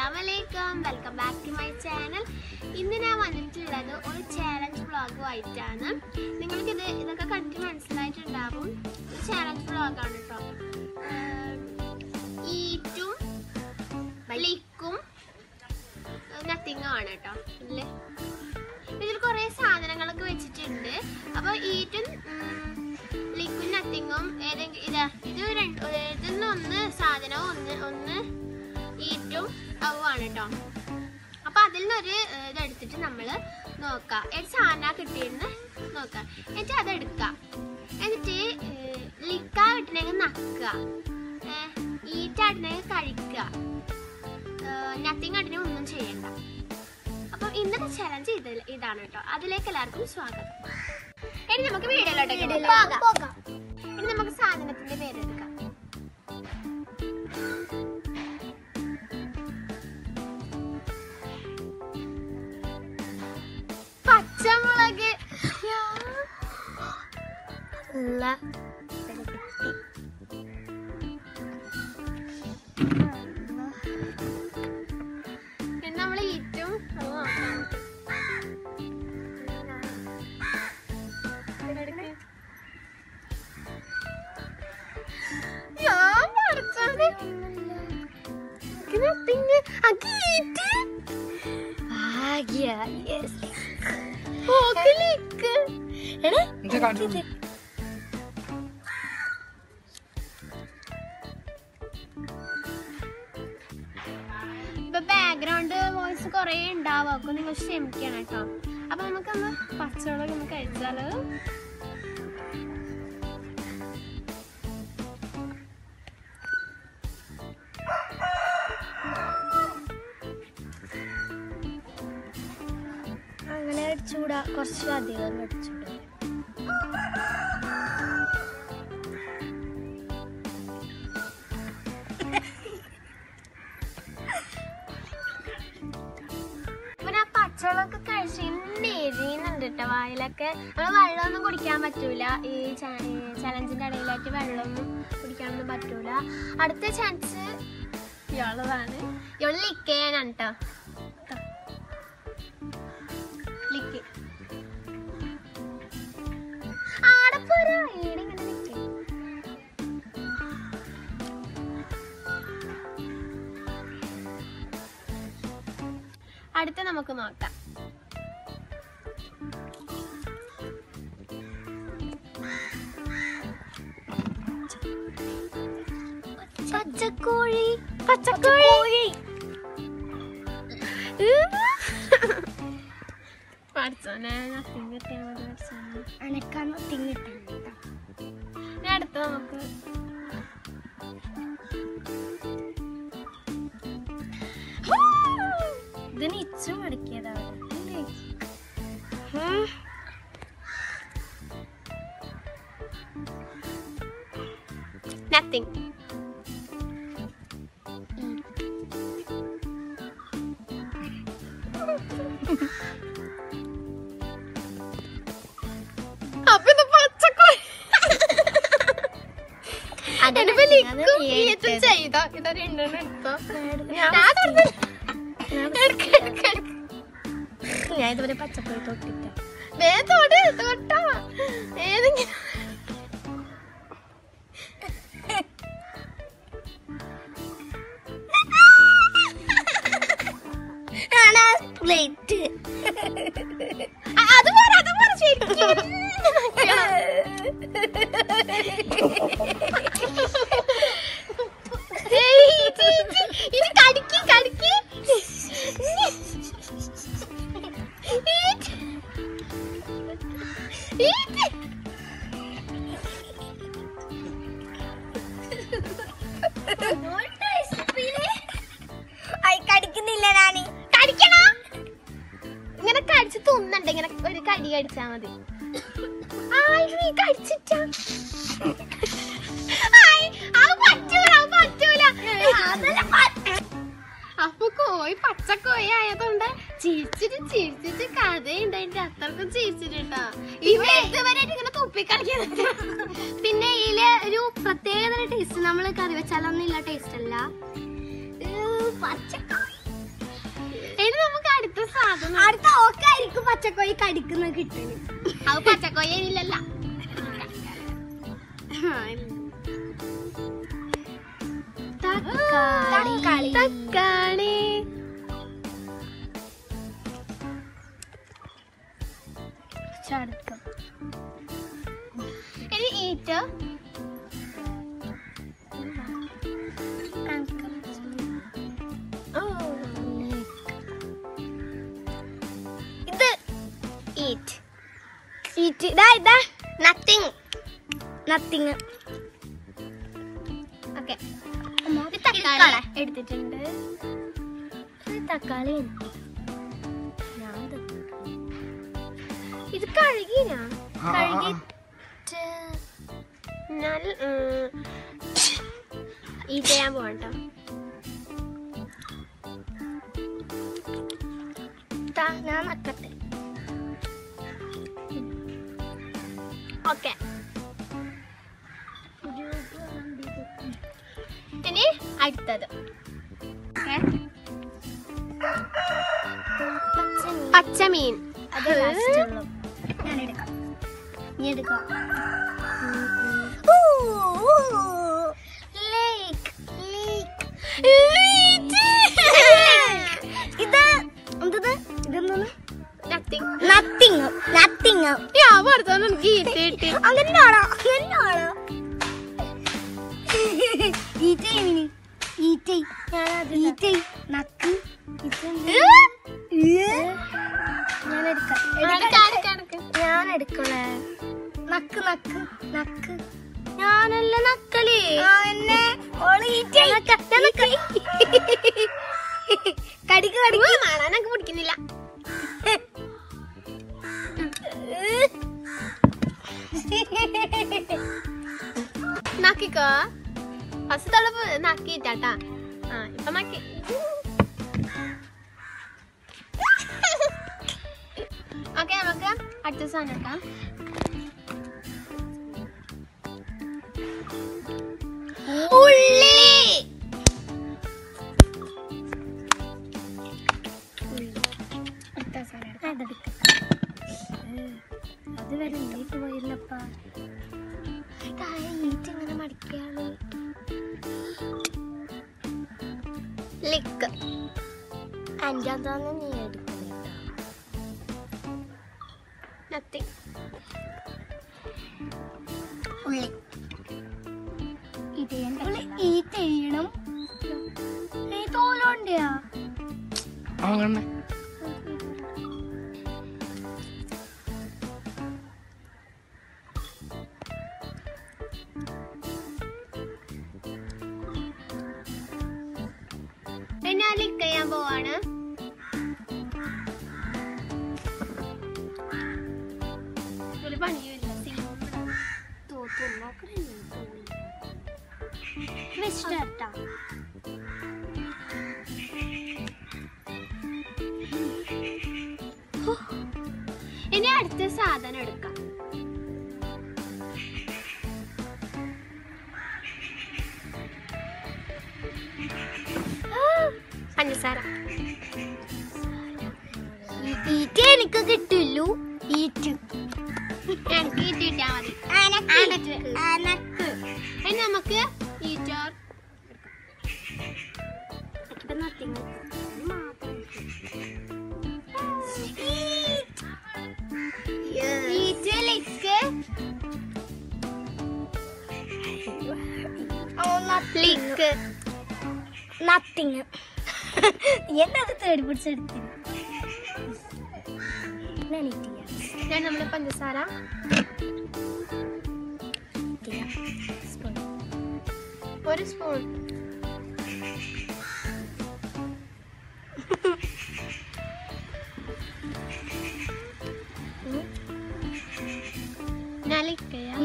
അസ്സലാമലൈക്കും welcome back to my channel ഇന്ന് ഞാൻ വന്നിട്ടുള്ളത് ഒരു ചാലഞ്ച് വ്ളോഗുമായിട്ടാണ് നിങ്ങൾക്കിത് ഇതൊക്കെ കണ്ടിട്ട് മനസ്സിലായിട്ടുണ്ടാവും ഒരു ചാലഞ്ച് വ്ളോഗാണ് കേട്ടോ ഈറ്റും ലിക്കും നത്തിങ്ങും ആണ് കേട്ടോ ഇല്ലേ ഇതിൽ കുറേ സാധനങ്ങളൊക്കെ വെച്ചിട്ടുണ്ട് അപ്പോൾ ഈറ്റും ലിക്കും നത്തിങ്ങും ഏതെങ്കിലും ഇതാ ഇത് രണ്ട് ഇതിൽ ഒന്ന് സാധനവും ഒന്ന് ഒന്ന് ഈറ്റും അവുമാണ് കേട്ടോ അപ്പൊ അതിൽ നിന്നൊരു ഏഹ്, ഇതെടുത്തിട്ട് നമ്മൾ നോക്കാം ഏത് സാധന കിട്ടിയെന്ന് നോക്കാം എന്നിട്ട് അതെടുക്കാം എന്നിട്ട് ലിക്കാ കിട്ടണമെങ്കിൽ നക്കുക ഈറ്റാട്ടിനെങ്കിൽ കഴിക്കുക നത്തിങ് ആട്ടിനെ ഒന്നും ചെയ്യണ്ട അപ്പം ഇന്നത്തെ ചലഞ്ച് ഇത് ഇതാണ് കേട്ടോ അതിലേക്ക് എല്ലാവർക്കും സ്വാഗതം ഇനി നമുക്ക് വീഡിയോയിലോട്ടേക്ക് പോകാം ഇനി നമുക്ക് സാധനത്തിന്റെ പേരെടുക്കാം പച്ചമുളക് നല്ല പിന്നെ നമ്മൾ ഈറ്റും അത് നോക്കാം ഞാൻ പഠിച്ചത് ഇതിനകത്തിങ്ങ് അകീറ്റ് ഭാഗ്യ യെസ് പോകലേക്ക് എടാ ഇപ്പൊ ബാക്ക്ഗ്രൗണ്ട് വോയിസ് കൊറേ ഉണ്ടാവും അപ്പൊ നിങ്ങൾ ക്ഷമിക്കണം കേട്ടോ അപ്പൊ നമുക്കൊന്ന് പച്ചവെള്ളം ഒന്ന് കഴിച്ചാലോ അങ്ങനെ അടിച്ചുകൂടാ കുറച്ച് അധികം അടിച്ചുകൂടാ ഇപ്പൊ ഞാൻ പച്ചവെള്ളമൊക്കെ കഴിച്ച് ഇന്നെ എരിയുന്നുണ്ട് കേട്ടോ വായിലൊക്കെ നമ്മള് വെള്ളമൊന്നും കുടിക്കാൻ പറ്റൂല ഈ ചലഞ്ചിന്റെ ഇടയിലായിട്ട് വെള്ളമൊന്നും കുടിക്കാനൊന്നും പറ്റൂല അടുത്ത ചാൻസ് ഇയാളതാണ് ഇയാള് ലിക്ക് ചെയ്യാനാണ് കേട്ടോ ലിക്ക് ആടെ പോരാ ഈടെ ഇങ്ങനെ ലിക്ക് അടുത്ത നമുക്ക് നോക്കാം പച്ചക്കോഴി പച്ചക്കോഴി പഠിച്ചോനെ നത്തിങ് കിട്ടിയാൽ മതി പഠിച്ചോനെ അനക്കാന്ന് തിങ്ങിട്ടുണ്ട് ഇനി അടുത്ത നമുക്ക് ഇതിന് ഇച്ചു മടക്കിയതാണ് നത്തിങ് അപ്പൊ ഇത് പച്ചക്കോഴി അതിനിപ്പോ ലിക്കും ഈറ്റും ചെയ്തോ ഇത് രണ്ടെണ്ണം എടുത്തോ ഞാൻ തൊടുന്നു. എടുക്ക്, എടുക്ക്, എടുക്ക്. ഞാൻ ഇതുവരെ പച്ചക്കോഴി തൊട്ടിട്ട ദേ തൊട്, തൊട്ടോ. ഏതെങ്കിലും പ്ലേറ്റ് ആ, അത് പോരാ, അത് പോരാ, ശരിക്കും. ഏയ്, ഇത്, ഇത്, ഇത് കടിക്ക്, കടിക്ക്. ഈറ്റ്. ഈറ്റ്. ഐ കടിക്കുന്നില്ല ഞാന് കടിക്കണോ ഇങ്ങനെ കടിച്ച് തിന്നണ്ട ഇങ്ങനെ ഒരു കടി കടിച്ചാ മതി ആയ്, നീ കടിച്ചിട്ടാ ആയ്, അത് പറ്റൂല അത് പറ്റൂല അപ്പൊ കോഴി പച്ചക്കോഴി ആയതുകൊണ്ട് ചിരിച്ചിട്ട് ചിരിച്ചിട്ട് കഥയുണ്ട് അതിന്റെ അത്രക്കും ചിരിച്ചിട്ടാ ഇവിടെ ഇതുവരെ ഇങ്ങനെ തുപ്പിക്കളിക്കുന്നത് പിന്നെ ഇതില് ഒരു പ്രത്യേക ടേസ്റ്റ് നമ്മൾ കറി വെച്ചാലൊന്നും ഇല്ല ടേസ്റ്റ് അല്ല പച്ചക്കോഴി ഓക്കായിരിക്കും പച്ചക്കോഴി കടിക്കുന്ന കിട്ടല് അത് പച്ചക്കോയ ഇല്ലല്ല തക്കാളി. തക്കാളി ചടുക്കം ഇനി ഈറ്റ് ഇത് ഈറ്റ് ഈറ്റ് ഇതാ ഇതാ നത്തിങ് നത്തിങ് ഓക്കെ തക്കാളി എടുത്തിട്ടുണ്ട് തക്കാളി ഇത് കഴുകിനാ കഴുകിട്ട് ഞാൻ ഈറ്റ് ചെയ്യാൻ പോകട്ടോ താ, ഞാൻ നക്കട്ടെ ഓക്കെ ഇനി അടുത്തത് ഓക്കെ പച്ചമീൻ അത് last ഉള്ളു. ഞാൻ എടുക്കാം നീ എടുക്കാം ലേക്ക് ലേക്ക് ഇത് എന്തത് ഇതെന്താണ് നത്തിങ് നത്തിങ് നത്തിങ് ഞാൻ പുറത്തു എനിക്ക് ഈറ്റ് കിട്ടി അങ്ങനെയാണോ അങ്ങനെയാണോ ഈറ്റേ മിനി ഈറ്റേ ഈറ്റേ നക്ക് ഞാൻ എടുക്കാം എടുക്കാം, എടുക്കാം, എടുക്കാം. ഞാൻ എടുക്കണേ നക്ക് നക്ക് നക്ക് ഞാനല്ല നക്കല് എന്നെ കടിക്ക് കടിക്ക് ഉം, മാറാനൊക്കെ പിടിക്കുന്നില്ല നക്കിക്കോ ഫസ്റ്റ് തളപ്പ് നക്കിട്ടാട്ടാ ആ ഇപ്പൊ നക്കി ഓക്കെ നമുക്ക് അടുത്ത സാധനം എടുക്കാം ഉള്ളി അത് വരെ ഉള്ളിട്ട് പോയില്ലപ്പാ ഇങ്ങനെ മടിക്കാണ് ലിക്ക് എൻ്റെ അതാണ് നീ എടുക്കുന്നത് നത്തിങ് ഉള്ളി ഉള്ളി ഈ ചെയ്യണം ഈ തോലുണ്ടയാ അങ്ങനെ ഞാൻ ലിക്ക് ചെയ്യാൻ പോവാണ് ഒരു പണിയുമില്ല ഇഷ്ടാ ഇനി അടുത്ത സാധനം എടുക്കാം പഞ്ചസാര ഈറ്റ് എനിക്ക് കിട്ടില്ലു ഈറ്റ് എനിക്ക് കിട്ടിയിട്ടാ മതി അനക്ക് അനക്ക് ഇനി നമുക്ക് ഈറ്റോർ ഈറ്റ് ലിക്ക് ലിക്ക് നത്തിങ് എന്നത് തേടി പിടിച്ചെടുത്തിന് ഞാൻ eat ചെയ്യാം. ഞാൻ നമ്മുടെ പഞ്ചസാര ചെയ്യാം. Spoon. ഒരു സ്പൂൺ ഞാൻ ലിക്ക് ചെയ്യാം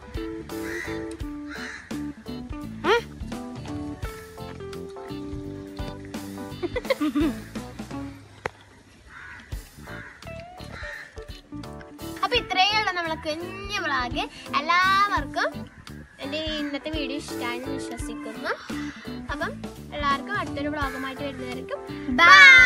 അപ്പൊ ഇത്രയേ ഉള്ളൂ നമ്മളെ കുഞ്ഞു വ്ളോഗ് എല്ലാവർക്കും എൻ്റെ ഇന്നത്തെ വീഡിയോ ഇഷ്ടമായെന്ന് വിശ്വസിക്കുന്നു അപ്പം എല്ലാവർക്കും അടുത്തൊരു വ്ളോഗുമായിട്ട് വരുന്നവർക്കും Bye.